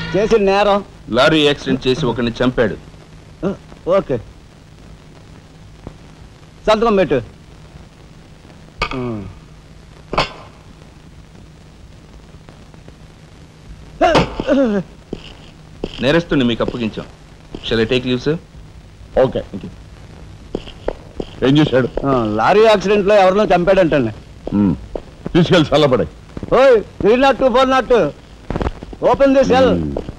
చేసిన నేరం lorry accident చేసి ఒకరిని చంపాడు ఆ, ఓకే సంతకం పెట్టు ఉమ్. నేరస్తుని మీకు అప్పగించాం shall I take leave sir okay ఏం చేశాడు ఆ, లారీ యాక్సిడెంట్ లో ఎవరినో చంపాడంటండి ఉమ్. తీసుకెళ్ళి చల్లబడాయి ఓయ్ three nought two four nought open the cell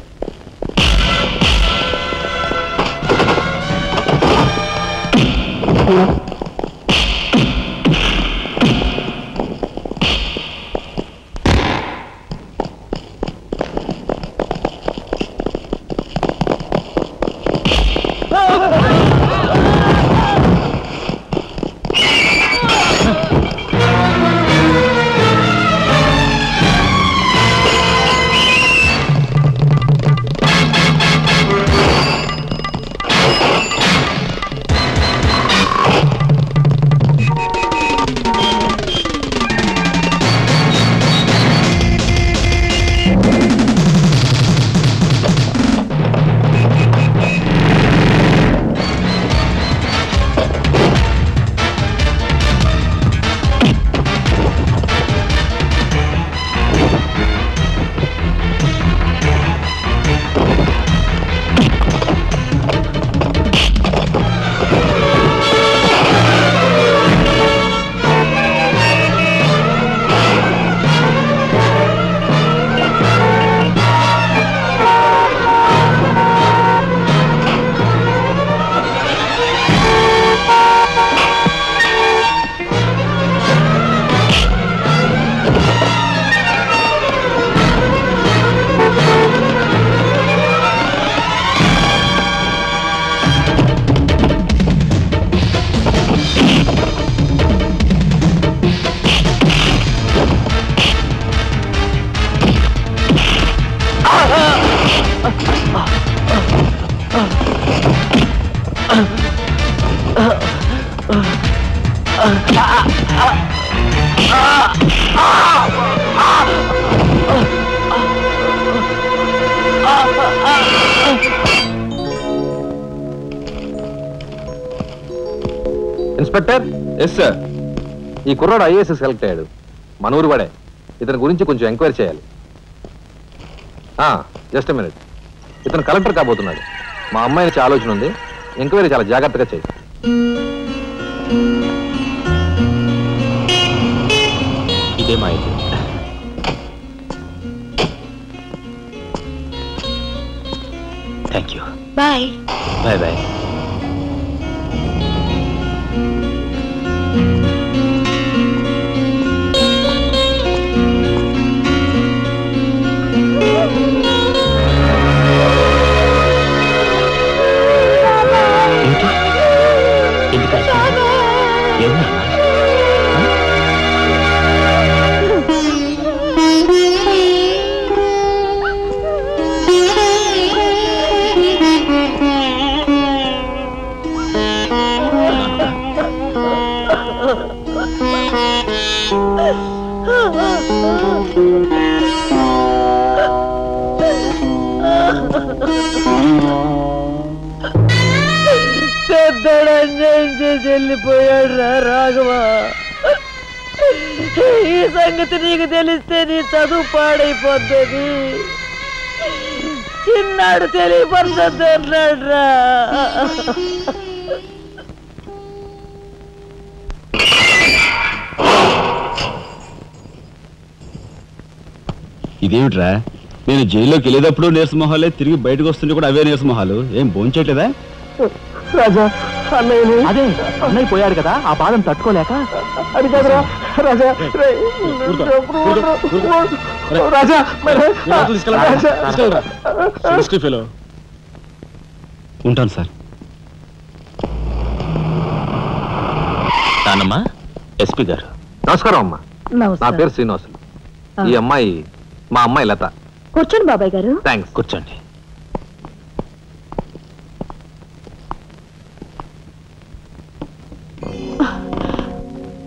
inspector yes sir ఈ కుర్రాడు ఐఏఎస్ సెలెక్ట్ అయ్యాడు మన ఊరు వాడే ఇతని గురించి కొంచెం ఎంక్వైరీ చేయాలి జస్ట్ మినిట్ ఇతను కలెక్టర్ కాబోతున్నాడు మా అమ్మాయి నుంచి ఆలోచన ఉంది ఎంక్వైరీ చాలా జాగ్రత్తగా చేయి ఇదే మా అయితే thank you bye bye bye ఏంటి ఎందుకు ఏమన్నా పెద్దడు అన్యాయం చేసి వెళ్ళిపోయాడు రా రాఘవ ఈ సంగతి నీకు తెలిస్తే నీ చదువు పాడైపోతుంది చిన్నాడు తెలియపరుస్తుంది అన్నాడు రా ఇదేమిట్రా నేను జైల్లోకి వెళ్ళేటప్పుడు నీరసమొహాలే తిరిగి బయటకు వస్తుంటే కూడా అవే నీరసమొహాలు ఏం భోంచేయట్లేదా రాజా అన్నయ్యని అదే అన్నయ్య పోయాడు కదా ఆ బాధను తట్టుకోలేక అది కదరా రాజా రే, రాజా మరి రాజా ఉంటాను సార్ నానమ్మా ఎస్పీ గారు నమస్కారం అమ్మా నా నమస్కారం పేరు శ్రీనివాసులు ఈ అమ్మాయి మా అమ్మాయి లత కూర్చోండి బాబాయ్ గారు థ్యాంక్స్ కూర్చోండి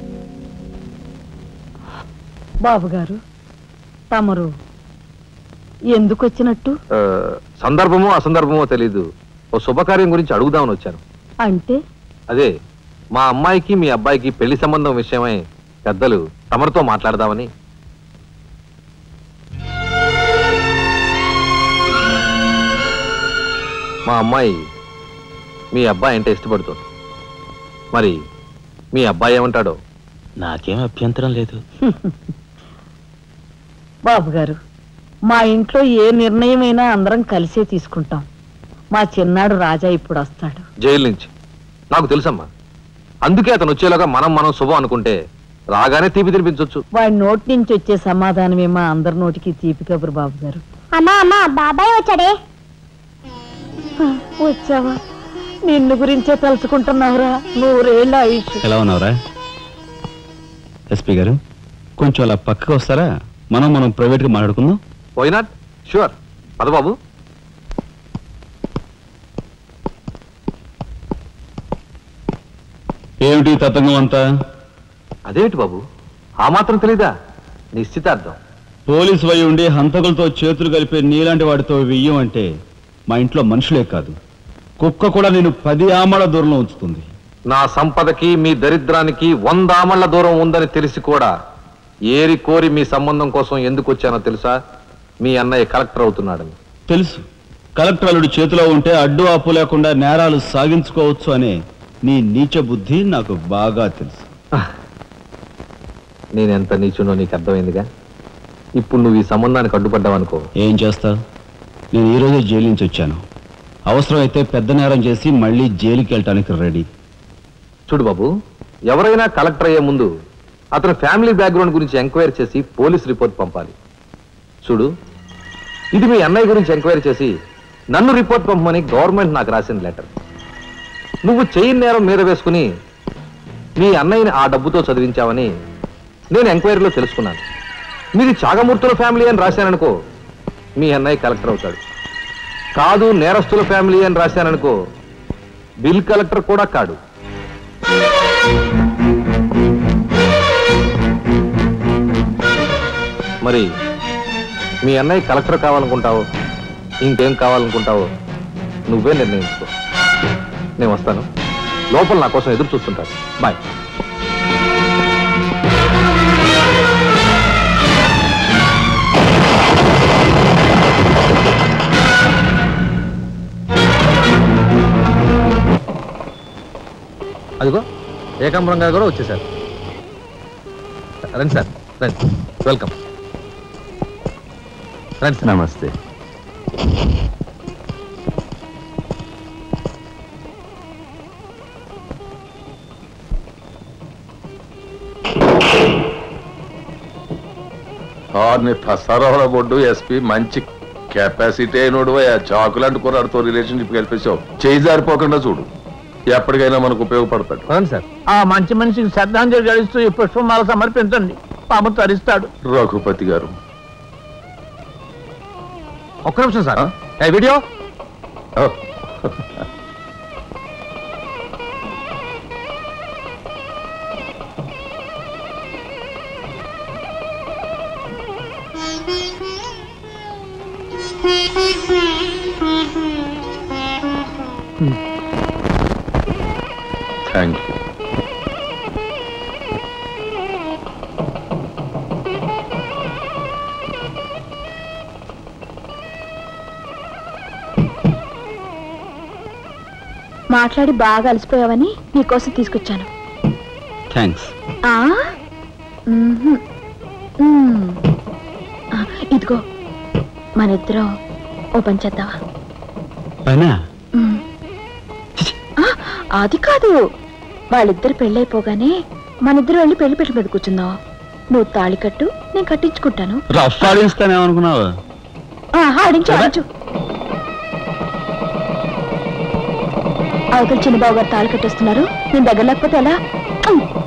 బాబు గారు తమరు ఎందుకు వచ్చినట్టు ఆ, సందర్భమో అసందర్భమో తెలీదు ఓ శుభకార్యం గురించి అడుగుదామని వచ్చాను అంటే అదే మా అమ్మాయికి మీ అబ్బాయికి పెళ్లి సంబంధం విషయమై పెద్దలు తమరితో మాట్లాడదామని మా అమ్మాయి మీ అబ్బాయి అంటే ఇష్టపడుతుంది మరి మీ అబ్బాయి ఏమంటాడో నాకేం అభ్యంతరం లేదు బాబు గారు మా ఇంట్లో ఏ నిర్ణయమైనా అందరం కలిసే తీసుకుంటాం మా చిన్నాడు రాజా ఇప్పుడు వస్తాడు జైలు నుంచి నాకు తెలుసమ్మా అందుకే అతను వచ్చేలాగా మనం మనం శుభం అనుకుంటే రాగానే తీపి తినిపించవచ్చు వాడి నోటి నుంచి వచ్చే సమాధానమే మా అందరి నోటికి తీపి కబురు బాబు గారు అమ్మా అమ్మా బాబాయ్ వచ్చాడే వచ్చావా నిన్ను గురించే తలుచుకుంటున్నావురా నూరేళ్ళ ఆయుష్ ఎలా ఉన్నావురా ఎస్పీ గారు కొంచెం అలా పక్కకు వస్తారా మనం మనం ప్రైవేట్గా మాట్లాడుకుందాం వై నాట్ షూర్ పదబాబు ఏమిటి ఈ తతంగం అంతా అదేమిటి బాబు ఆ మాత్రం తెలీదా నిశ్చితార్థం పోలీసు వై ఉండి హంతకులతో చేతులు కలిపే నీలాంటి వాడితో వెయ్యం అంటే మా ఇంట్లో మనుషులే కాదు కుక్క కూడా నేను పది ఆమల దూరంలో ఉంచుతుంది నా సంపదకి మీ దరిద్రానికి వంద ఆమళ్ల దూరం ఉందని తెలిసి కూడా ఏరి కోరి మీ సంబంధం కోసం ఎందుకు వచ్చానో తెలుసా మీ అన్నయ్య కలెక్టర్ అవుతున్నాడని తెలుసు కలెక్టర్ అల్లుడు చేతిలో ఉంటే అడ్డు ఆపు లేకుండా నేరాలు సాగించుకోవచ్చు అనే నీ నీచ బుద్ధి నాకు బాగా తెలుసు నేనెంత నీచునో నీకు అర్థమైందిగా ఇప్పుడు నువ్వు ఈ సంబంధానికి అడ్డుపడ్డావనుకో ఏం చేస్తావు నేను ఈరోజే జైలు నుంచి వచ్చాను అవసరమైతే పెద్ద నేరం చేసి మళ్ళీ జైలుకి వెళ్ళటానికి రెడీ చూడు బాబు ఎవరైనా కలెక్టర్ అయ్యే ముందు అతని ఫ్యామిలీ బ్యాక్గ్రౌండ్ గురించి ఎంక్వైరీ చేసి పోలీస్ రిపోర్ట్ పంపాలి చూడు ఇది మీ అన్నయ్య గురించి ఎంక్వైరీ చేసి నన్ను రిపోర్ట్ పంపమని గవర్నమెంట్ నాకు రాసిన లెటర్ నువ్వు చెయ్యి నేరం మీద వేసుకుని మీ అన్నయ్యని ఆ డబ్బుతో చదివించావని నేను ఎంక్వైరీలో తెలుసుకున్నాను మీది చాగమూర్తుల ఫ్యామిలీ అని రాశాననుకో మీ అన్నయ్య కలెక్టర్ అవుతాడు కాదు నేరస్తుల ఫ్యామిలీ అని రాశాననుకో బిల్ కలెక్టర్ కూడా కాడు మరి మీ అన్నయ్య కలెక్టర్ కావాలనుకుంటావో ఇంకేం కావాలనుకుంటావో నువ్వే నిర్ణయించుకో నేను వస్తాను లోపల నా కోసం ఎదురు చూస్తుంటాను బాయ్ అదిగో ఏకాంబరం గారు కూడా వచ్చేసారు రండి సార్ రండి వెల్కమ్ రండి సార్ నమస్తే ఆర్ని ప్రసారాల బొడ్డు ఎస్పీ మంచి కెపాసిటీ అయినోడు చాకులాంటి కుర్రాడితో రిలేషన్షిప్ కలిపేసావు చేయి జారిపోకుండా చూడు ఎప్పటికైనా మనకు ఉపయోగపడతాడు రండి సార్ ఆ మంచి మనిషికి శ్రద్ధాంజలి గడిస్తూ ఈ పుష్పమాల సమర్పించండి పాము తరిస్తాడు రఘుపతి గారు ఒక్క నిమిషం సార్ ఆ? ఏ వీడియో ఓ, థ్యాంక్ యూ మాట్లాడి బాగా అలసిపోయావని నీకోసం తీసుకొచ్చాను థ్యాంక్స్ ఆ? మ్మ్హ్మ్. మ్మ్. ఆ, ఇదిగో మన ఇద్దరం ఓ పని చేద్దావా పైన మ్మ్. ఆ, అది కాదు వాళ్ళిద్దరు పెళ్ళైపోగానే మనిద్దరు వెళ్ళి పెళ్లి పెట్టు మీద కూర్చుందాం నువ్వు తాళి కట్టు నేను కట్టించుకుంటాను రఫ్ ఆడిస్తానేమనుకున్నావా ఆ, ఆడించు ఆడించు అవతల చిన్నబాబు గారు తాళి కట్టేస్తున్నారు నేను దగ్గర లేకపోతే ఎలా ఉమ్.